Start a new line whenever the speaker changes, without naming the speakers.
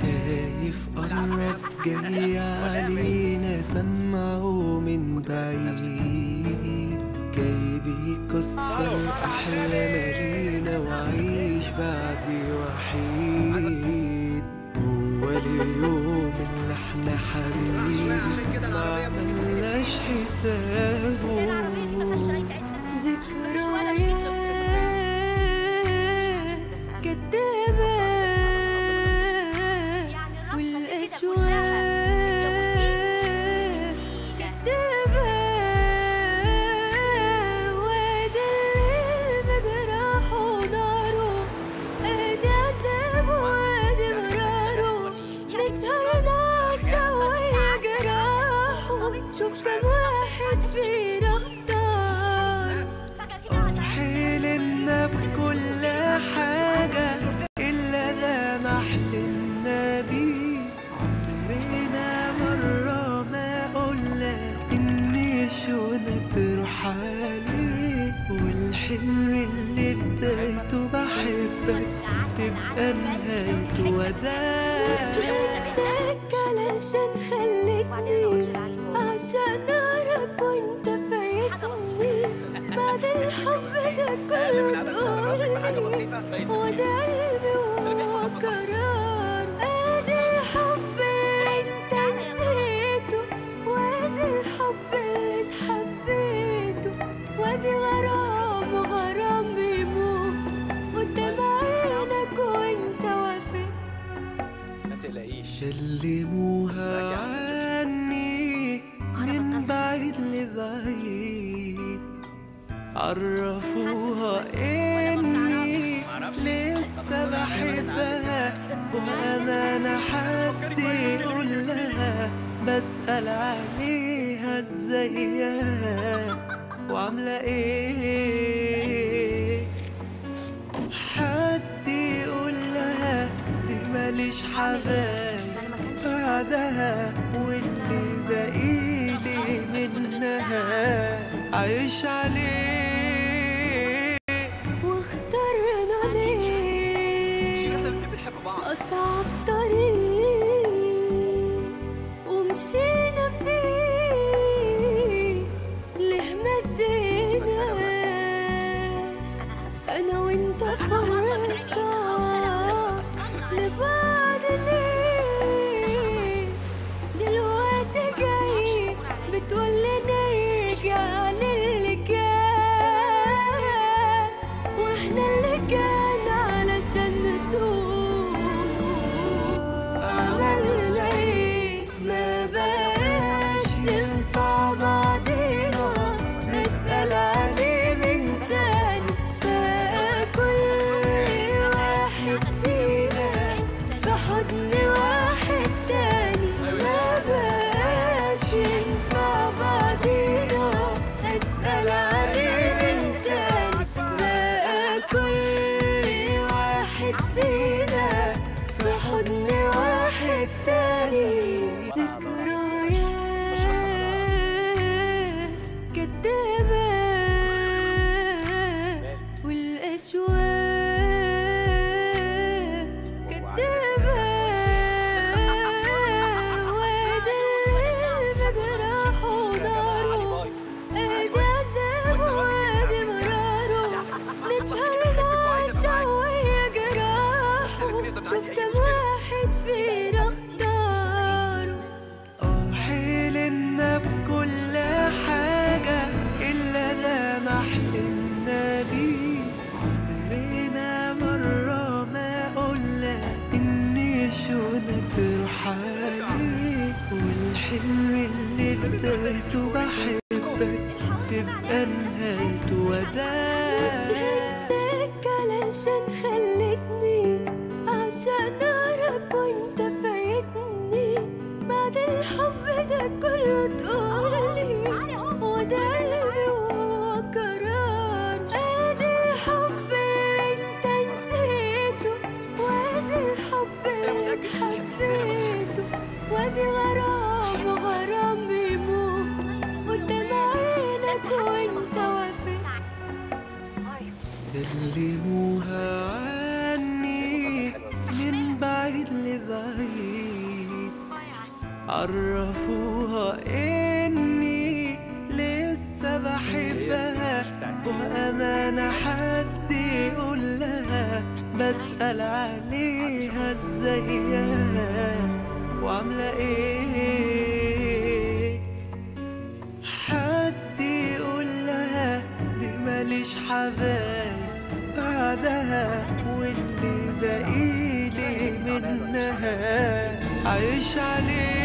خايف قرب جاي علينا سمعه من بعيد جاي بيكسر أحلام لينا وعيش بعدي وحيد هو اليوم اللي احنا حبيبي ما عملناش حسابه
ذكريات كدابة والأشواق كدابة وادي الليل بجراح وناره ادي عذاب وادي مراره نسهر نعشق ويا جراحه شوف كم واحد فينا اختار
حلمنا بكل حاجة إلا ده ما حلمنا بيه عمرنا مرة ما قلنا إن شونا تروح عليه والحلم اللي بدايته بحبك تبقى نهايته وداع
شفتك علشان خلتني عشان أعرف وأنت فايتني بعد الحب ده كله تقولي هو ده قلبي وهو قرار ادي الحب اللي انت نسيته وادي الحب اللي اتحبيته وادي غرام وغرام بيموت قدام عينك وانت وافق
ما تقلقيش
سلموها عني من بعيد لبعيد عرفوها اني لسه بحبها وامانة حد يقول لها بسأل عليها ازيها وعاملة ايه حد يقول لها دي ماليش حبايب بعدها واللي باقيلي منها عايش عليه
واخترنا ليه
بنحب بعض
أصعب طريق ومشينا فيه ليه ما اديناش أنا وأنت فرصة لبعض ليه دلوقتي جاي بتقولي نرجع للي كان واحنا اللي كان علشان نسوق عملنا ايه ما بقاش ينفع بعضينا نسأل عليه من تاني فكل واحد فينا في حضن واحد تاني ما بقاش ينفع بعضينا أسأل عليه من تاني بقى كل واحد فينا في حضن واحد تاني ذكريات كدابة والأشواق كدابة وادي الليل بجراح وناره ادي عذاب وادي مراره نسهر نعشق ويا جراحه شوف كم واحد فينا اختار
اه حلمنا بكل حاجة إلا ده ما حلمنا بيه عمرنا مرة ما قلنا إن شونا تروح عليه والحلم اللي بدايته بحبك تبقى نهايته وداع
هنساك علشان خلتني عشان أعرف وأنت فايتني بعد الحب ده كله تقولي هو ده قلبي وهو قرار ادي الحب اللي انت نسيته وادي الحب اللي اتحبيته وادي غرام وغرام بيموت قدام عينك وانت وافق
سلموها عني من بعيد بعيد لبعيد عرفوها اني لسه بحبها وامانة حد يقول لها بسأل عليها ازيها وعاملة ايه حد يقول لها دي ماليش حبايب بعدها واللي باقيلي منها عايش عليه